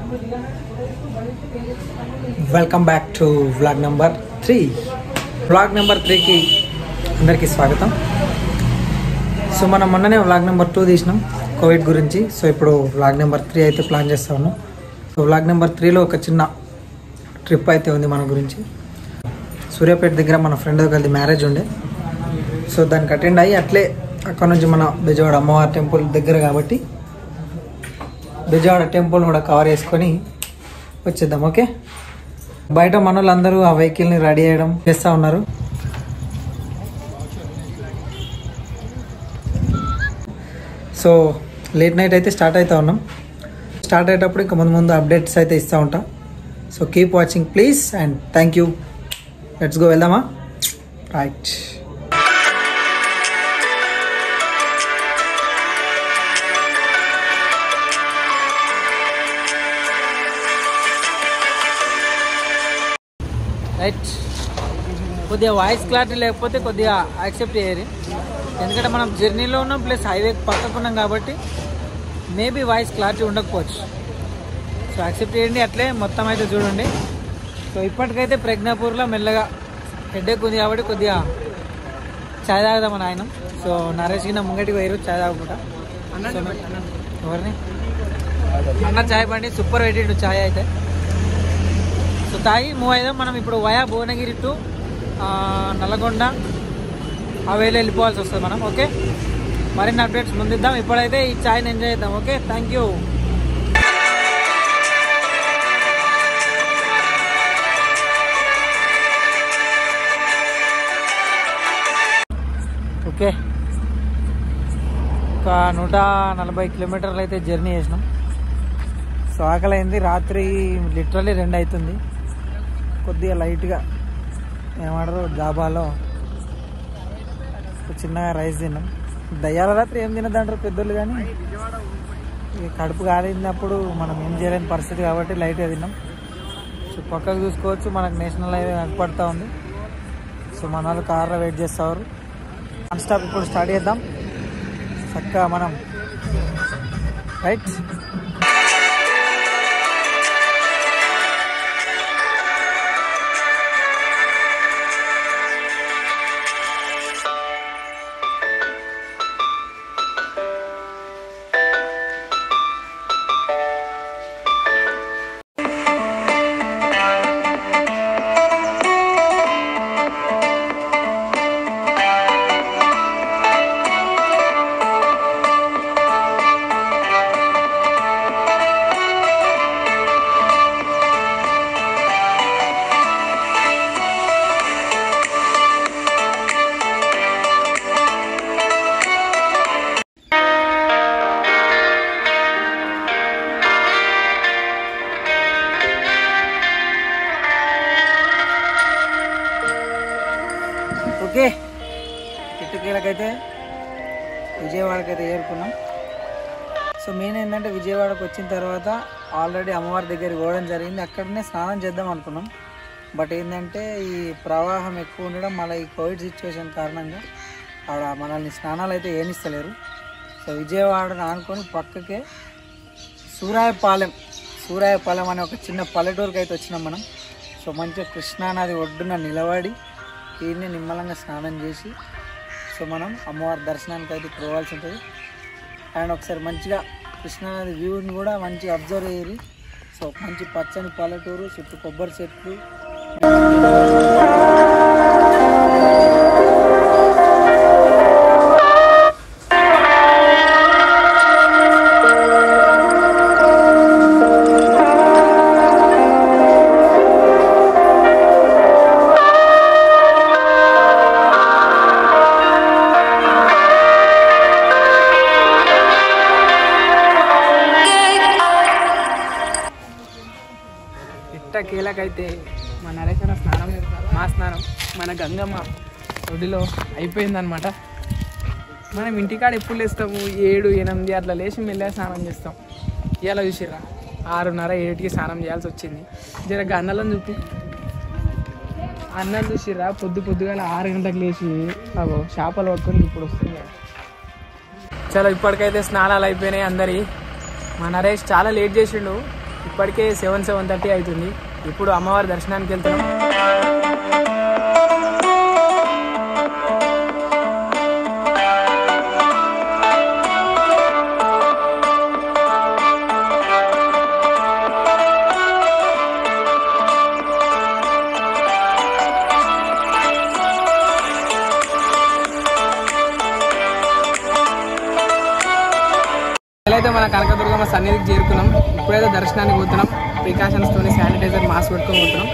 Welcome back to vlog number three vlog number త్రీకి అందరికీ స్వాగతం సో మనం మొన్ననే వ్లాగ్ నెంబర్ టూ తీసినాం కోవిడ్ గురించి సో ఇప్పుడు వ్లాగ్ నెంబర్ త్రీ అయితే ప్లాన్ చేస్తా ఉన్నాం సో వ్లాగ్ నెంబర్ త్రీలో ఒక చిన్న ట్రిప్ అయితే ఉంది మన గురించి సూర్యాపేట దగ్గర మన ఫ్రెండ్ ఒకరిది మ్యారేజ్ ఉండే సో దానికి అటెండ్ అయ్యి అట్లే అక్కడ నుంచి మన బెజవాడ అమ్మవారి టెంపుల్ దగ్గర కాబట్టి బెజవాడ టెంపుల్ కూడా కవర్ చేసుకొని వచ్చేద్దాం ఓకే బయట మన వాళ్ళందరూ ఆ వెహికల్ని రెడీ చేయడం చేస్తూ ఉన్నారు సో లేట్ నైట్ అయితే స్టార్ట్ అవుతా ఉన్నాం స్టార్ట్ అయ్యేటప్పుడు ఇంకా ముందు ముందు అప్డేట్స్ అయితే ఇస్తూ ఉంటాం so keep watching please and thank you let's go వెళ్దామా రైట్ రైట్ కొద్దిగా వాయిస్ క్లారిటీ లేకపోతే కొద్దిగా యాక్సెప్ట్ చేయరు ఎందుకంటే మనం జర్నీలో ఉన్నాం ప్లస్ హైవే పక్కకు ఉన్నాం కాబట్టి మేబీ వాయిస్ క్లారిటీ ఉండకపోవచ్చు సో యాక్సెప్ట్ చేయండి అట్లే మొత్తం అయితే చూడండి సో ఇప్పటికైతే ప్రజ్ఞాపూర్లో మెల్లగా హెడ్ఏక్ ఉంది కాబట్టి కొద్దిగా ఛాయ్ తాగుదామని ఆయన సో నరేష్ గిన్న ముంగటికి పోయారు ఛాయ్ తాగకుండా సో ఎవరిని అన్న ఛాయ్ బండి సూపర్ పెట్టిండు ఛాయ్ అయితే సో తాగి మూవ్ అయిదాం మనం ఇప్పుడు వయా భువనగిరి టు ఆ, నల్లగొండ ఆ వేలు వెళ్ళిపోవాల్సి వస్తుంది మనం ఓకే మరిన్ని అప్డేట్స్ ముందిద్దాం ఇప్పుడైతే ఈ ఛాయ్ని ఎంజాయ్ చేద్దాం ఓకే థ్యాంక్ యూ ఓకే ఒక నూట నలభై కిలోమీటర్లు అయితే జర్నీ చేసినాం సో ఆకలి అయింది రాత్రి లిటరల్లీ రెండు అవుతుంది కొద్దిగా లైట్గా ఏమంటారు దాబాలో ఒక చిన్నగా రైస్ తిన్నాం దయ్యాల రాత్రి ఏం తినదంటారు పెద్దోళ్ళు కానీ ఇక కడుపు కాలినప్పుడు మనం ఏం చేయలేని పరిస్థితి కాబట్టి లైట్గా తిన్నాం సో పక్కకు చూసుకోవచ్చు మనకు నేషనల్ హైవే కనపడతా ఉంది సో మన వాళ్ళు కార్లో వెయిట్ చేస్తారు వన్ స్టాప్ ఇప్పుడు స్టార్ట్ చేద్దాం చక్కగా మనం రైట్ ఓకే కిట్టకీలకైతే విజయవాడకైతే చేరుకున్నాం సో మెయిన్ ఏంటంటే విజయవాడకు వచ్చిన తర్వాత ఆల్రెడీ అమ్మవారి దగ్గరికి పోవడం జరిగింది అక్కడనే స్నానం చేద్దాం అనుకున్నాం బట్ ఏంటంటే ఈ ప్రవాహం ఎక్కువ ఉండడం మళ్ళీ ఈ కోవిడ్ సిచ్యువేషన్ కారణంగా ఆడ మనల్ని స్నానాలు అయితే ఏనిస్తలేరు సో విజయవాడను ఆనుకొని పక్కకే సూరాయపాలెం సూరాయపాలెం అనే ఒక చిన్న పల్లెటూరుకి అయితే వచ్చినాం మనం సో మంచిగా కృష్ణానది ఒడ్డున నిలబడి దీన్ని నిమ్మలంగా స్నానం చేసి సో మనం అమ్మవారి దర్శనానికి అయితే పోవాల్సి ఉంటుంది అండ్ ఒకసారి మంచిగా కృష్ణానది వ్యూని కూడా మంచిగా అబ్జర్వ్ అయ్యి సో మంచి పచ్చని పల్లెటూరు చుట్టూ కొబ్బరి చెట్లు ఇట్ట కీలకైతే మా నరేషణ స్నానం మా స్నానం మన గంగమ్మ ఒడిలో అయిపోయిందనమాట మనం ఇంటికాడ ఎప్పుడు లేస్తాము ఏడు ఎనిమిది అట్లా లేచి మెల్లగా స్నానం చేస్తాం ఇలా చూసిర్రా ఆరున్నర ఏడుకి స్నానం చేయాల్సి వచ్చింది జర అన్నం చూపి అన్నం చూసిర్రా పొద్దు పొద్దుగాల ఆరు గంటలకు లేచి అగో చేపలు పట్టుకొని ఇప్పుడు వస్తుంది చలో ఇప్పటికైతే స్నానాలు అయిపోయినాయి అందరి మా నరేష్ చాలా లేట్ చేసిండు ఇప్పటికే సెవెన్ సెవెన్ థర్టీ అవుతుంది ఇప్పుడు అమ్మవారి దర్శనానికి వెళ్తున్నాం అయితే మన కనకదుర్గమ్మ సన్నిధికి చేరుకున్నాం ఇప్పుడైతే దర్శనానికి పోతున్నాం ప్రికాషన్స్ తోని శానిటైజర్ మాస్క్ పెట్టుకొని పోతున్నాం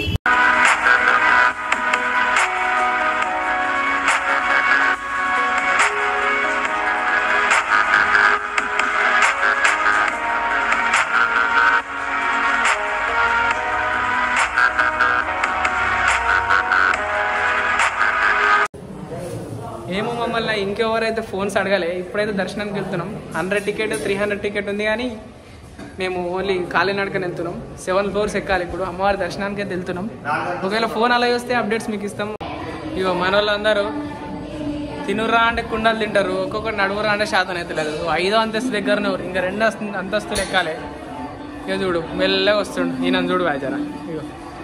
ఏమో మమ్మల్ని ఇంకెవరైతే ఫోన్స్ అడగలే ఇప్పుడైతే దర్శనానికి వెళ్తున్నాం hundred ticket three hundred ticket ఉంది కానీ మేము ఓన్లీ కాలినడకని వెళ్తున్నాం సెవెన్ ఫ్లోర్స్ ఎక్కాలి ఇప్పుడు అమ్మవారి దర్శనానికి అయితే వెళ్తున్నాం ఒకవేళ ఫోన్ అలా వస్తే అప్డేట్స్ మీకు ఇస్తాం ఇగో మన వాళ్ళందరూ తినురా అంటే కుండలు తింటారు ఒక్కొక్కటి నడువురా అంటే శాతం అయితే లేదు ఐదో అంతస్తు దగ్గరనే ఉన్నారు. ఇంకా రెండు అస్తు- అంతస్తులు ఎక్కాలి ఇక చూడు మెల్లగా వస్తుండు ఈయన చూడు వాజరా ఇగో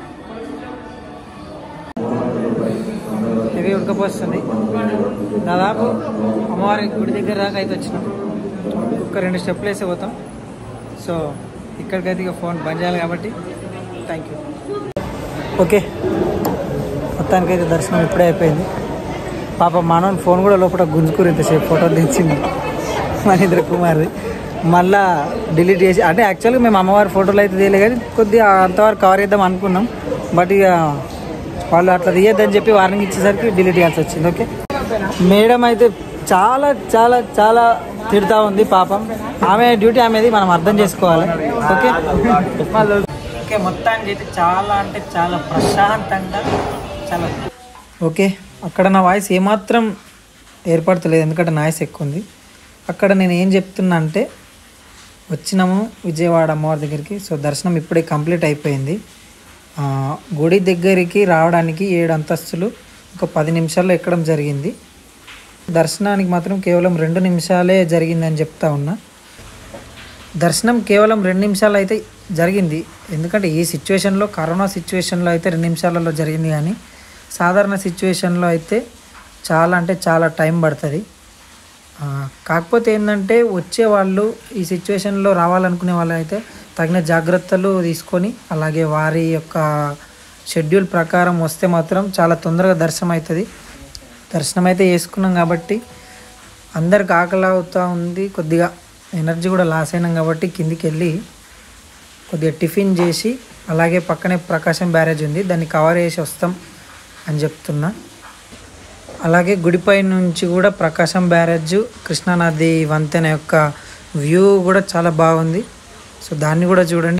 ఇది ఉడకపోస్తుంది దాదాపు అమ్మవారి గుడి దగ్గర దాకా అయితే వచ్చినాం ఒక రెండు స్టెప్లు వేసి పోతాం సో ఇక్కడికైతే ఇక ఫోన్ బంద్ చేయాలి కాబట్టి థ్యాంక్ యూ ఓకే మొత్తానికైతే దర్శనం ఇప్పుడే అయిపోయింది పాప మనోని ఫోన్ కూడా లోపల గుంజుకుని ఇంతసేపు ఫోటో దించింది మహేంద్ర కుమార్ది మళ్ళా డిలీట్ చేసి అంటే యాక్చువల్గా మేము అమ్మవారి ఫోటోలు అయితే తీయలే కానీ కొద్దిగా అంతవరకు కవర్ చేద్దాం అనుకున్నాం బట్ ఇక వాళ్ళు అట్లా తీయద్దని చెప్పి వార్నింగ్ ఇచ్చేసరికి డిలీట్ చేయాల్సి వచ్చింది ఓకే మేడం అయితే చాలా చాలా చాలా తిడతా ఉంది పాపం ఆమె డ్యూటీ ఆమెది మనం అర్థం చేసుకోవాలి ఓకే ఓకే మొత్తానికి అయితే చాలా అంటే చాలా ప్రశాంతంగా చాలా ఓకే అక్కడ నా వాయిస్ ఏమాత్రం ఏర్పడతలేదు ఎందుకంటే నాయిస్ ఎక్కువ ఉంది అక్కడ నేను ఏం చెప్తున్నా అంటే వచ్చినాము విజయవాడ అమ్మవారి దగ్గరికి సో దర్శనం ఇప్పుడే కంప్లీట్ అయిపోయింది ఆ, గుడి దగ్గరికి రావడానికి ఏడు అంతస్తులు ఒక పది నిమిషాల్లో ఎక్కడం జరిగింది దర్శనానికి మాత్రం కేవలం రెండు నిమిషాలే జరిగిందని చెప్తా ఉన్నా దర్శనం కేవలం రెండు నిమిషాలు అయితే జరిగింది ఎందుకంటే ఈ సిచ్యువేషన్లో కరోనా సిచ్యువేషన్లో అయితే రెండు నిమిషాలలో జరిగింది కానీ సాధారణ సిచ్యువేషన్లో అయితే చాలా అంటే చాలా టైం పడుతుంది ఆ, కాకపోతే ఏంటంటే వచ్చే వాళ్ళు ఈ సిచ్యువేషన్లో రావాలనుకునే వాళ్ళు అయితే తగిన జాగ్రత్తలు తీసుకొని అలాగే వారి యొక్క షెడ్యూల్ ప్రకారం వస్తే మాత్రం చాలా తొందరగా దర్శనం అవుతుంది దర్శనం అయితే చేసుకున్నాం కాబట్టి అందరికి ఆకలి అవుతూ ఉంది కొద్దిగా ఎనర్జీ కూడా లాస్ అయినాం కాబట్టి కిందికి వెళ్ళి కొద్దిగా టిఫిన్ చేసి అలాగే పక్కనే ప్రకాశం బ్యారేజ్ ఉంది దాన్ని కవర్ చేసి వస్తాం అని చెప్తున్నా అలాగే గుడిపై నుంచి కూడా ప్రకాశం బ్యారేజ్ కృష్ణానది వంతెన యొక్క వ్యూ కూడా చాలా బాగుంది సో దాన్ని కూడా చూడండి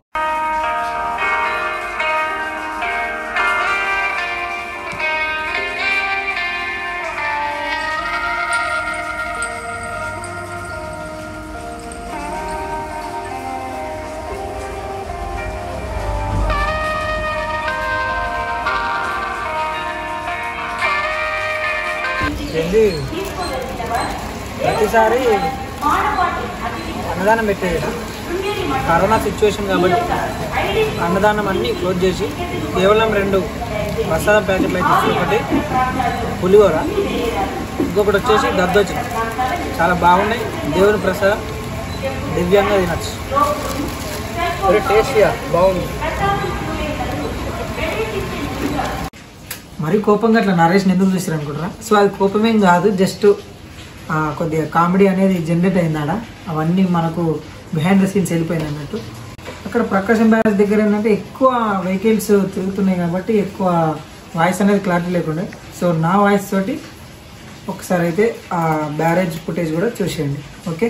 ఏంది ప్రతిసారి అన్నదానం పెట్టేది కరోనా సిచ్యువేషన్ కాబట్టి అన్నదానం అన్నీ క్లోజ్ చేసి కేవలం రెండు ప్రసాదం ప్యాకెట్లు అయితే ఇచ్చి ఒకటి పులిహోర ఇంకొకటి వచ్చేసి దద్దోజనం చాలా బాగున్నాయి దేవుని ప్రసాదం దివ్యంగా తినచ్చు వెరీ టేస్టీగా బాగుంది మరీ కోపంగా అట్లా నరేష్ని ఎందుకు చూసారు అనుకుంటారా సో అది కోపమేం కాదు జస్ట్ కొద్దిగా కామెడీ అనేది జనరేట్ అయిందాడ అవన్నీ మనకు బిహైండ్ ద సీన్స్ వెళ్ళిపోయినాయి అన్నట్టు అక్కడ ప్రకాశం బ్యారేజ్ దగ్గర ఏంటంటే ఎక్కువ వెహికల్స్ తిరుగుతున్నాయి కాబట్టి ఎక్కువ వాయిస్ అనేది క్లారిటీ లేకుండా సో నా వాయిస్ తోటి ఒకసారి అయితే ఆ బ్యారేజ్ ఫుటేజ్ కూడా చూసేయండి ఓకే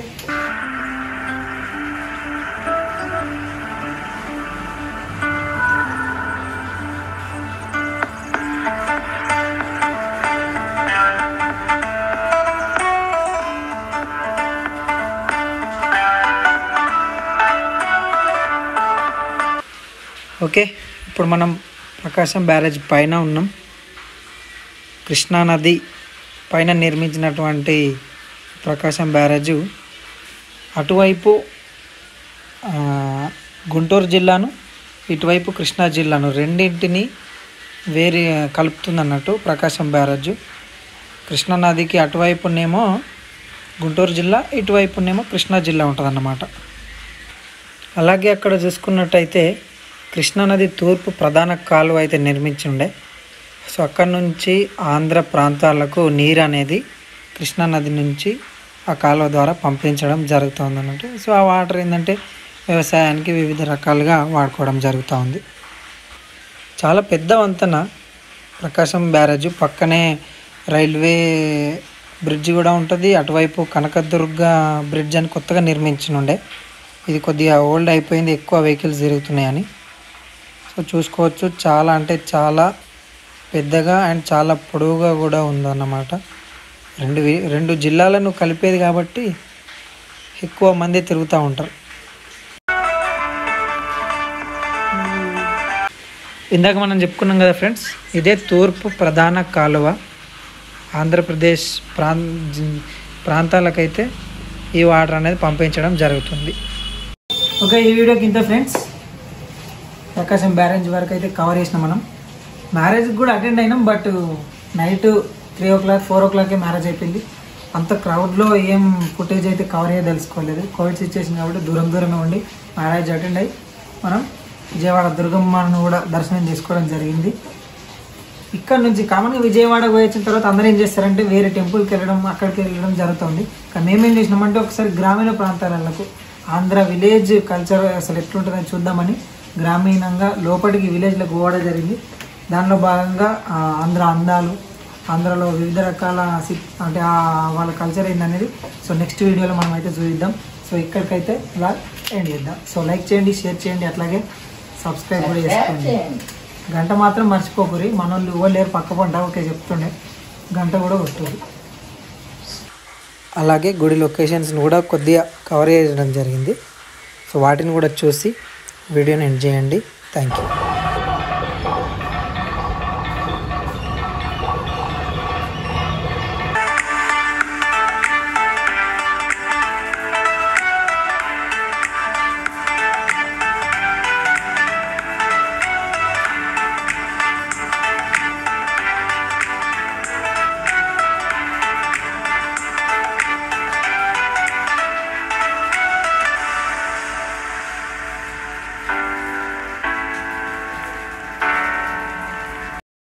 ఓకే ఇప్పుడు మనం ప్రకాశం బ్యారేజ్ పైన ఉన్నాం కృష్ణానది పైన నిర్మించినటువంటి ప్రకాశం బ్యారేజు అటువైపు ఆ, గుంటూరు జిల్లాను ఇటువైపు కృష్ణా జిల్లాను రెండింటిని వేరే కలుపుతుంది అన్నట్టు ప్రకాశం బ్యారేజ్ కృష్ణా నదికి అటువైపునేమో గుంటూరు జిల్లా ఇటువైపునేమో కృష్ణా జిల్లా ఉంటుందన్నమాట అలాగే అక్కడ చూసుకున్నట్టయితే కృష్ణానది తూర్పు ప్రధాన కాలువ అయితే నిర్మించి ఉండే సో అక్కడ నుంచి ఆంధ్ర ప్రాంతాలకు నీరు అనేది కృష్ణానది నుంచి ఆ కాలువ ద్వారా పంపించడం జరుగుతుంది అన్నట్టు సో ఆ వాటర్ ఏంటంటే వ్యవసాయానికి వివిధ రకాలుగా వాడుకోవడం జరుగుతూ ఉంది చాలా పెద్ద వంతెన ప్రకాశం బ్యారేజ్ పక్కనే రైల్వే బ్రిడ్జ్ కూడా ఉంటుంది అటువైపు కనకదుర్గ బ్రిడ్జ్ అని కొత్తగా నిర్మించినుండే ఇది కొద్దిగా ఓల్డ్ అయిపోయింది ఎక్కువ వెహికల్స్ తిరుగుతున్నాయని సో చూసుకోవచ్చు చాలా అంటే చాలా పెద్దగా అండ్ చాలా పొడవుగా కూడా ఉందన్నమాట రెండు వి- రెండు జిల్లాలను కలిపేది కాబట్టి ఎక్కువ మంది తిరుగుతూ ఉంటారు ఇందాక మనం చెప్పుకున్నాం కదా ఫ్రెండ్స్ ఇదే తూర్పు ప్రధాన కాలువ ఆంధ్రప్రదేశ్ ప్రాం జి- ప్రాంతాలకైతే ఈ వాటర్ అనేది పంపించడం జరుగుతుంది ఓకే ఈ వీడియోకి ఇంత ఫ్రెండ్స్ ప్రకాశం బ్యారేజ్ వరకు అయితే కవర్ చేసినాం మనం మ్యారేజ్కి కూడా అటెండ్ అయినాం but night three o'clock four ఓ క్లాకే మ్యారేజ్ అయిపోయింది అంత క్రౌడ్లో ఏం ఫుటేజ్ అయితే కవర్ అయ్యే తెలుసుకోలేదు కోవిడ్ సిచ్యువేషన్ కాబట్టి దూరం దూరంగా ఉండి మ్యారేజ్ అటెండ్ అయ్యి మనం విజయవాడ దుర్గమ్మను కూడా దర్శనం చేసుకోవడం జరిగింది ఇక్కడ నుంచి కామన్గా విజయవాడ పోయి వచ్చిన తర్వాత అందరూ ఏం చేస్తారంటే వేరే టెంపుల్కి వెళ్ళడం అక్కడికి వెళ్ళడం జరుగుతుంది కానీ మేమేం చేసినామంటే ఒకసారి గ్రామీణ ప్రాంతాలకు ఆంధ్ర విలేజ్ కల్చర్ అసలు ఎట్లుంటుందని చూద్దామని గ్రామీణంగా లోపలికి విలేజ్లకు పోవడం జరిగింది దానిలో భాగంగా ఆ, ఆంధ్ర అందాలు ఆంధ్రలో వివిధ రకాల సి- అంటే ఆ వాళ్ళ కల్చర్ ఏందనేది సో నెక్స్ట్ వీడియోలో మనం అయితే చూద్దాం సో ఇక్కడికైతే ఇలా ఎండ్ చేద్దాం సో లైక్ చేయండి షేర్ చేయండి అట్లాగే సబ్స్క్రైబ్ కూడా చేసుకోండి గంట మాత్రం మర్చిపోకూరి మన వాళ్ళు ఎవరు లేరు పక్క పంట ఓకే చెప్తుండే గంట కూడా కొట్టుది అలాగే గుడి లొకేషన్స్ని కూడా కొద్దిగా కవర్ చేయడం జరిగింది సో వాటిని కూడా చూసి వీడియోని ఎండ్ చేయండి థ్యాంక్ యూ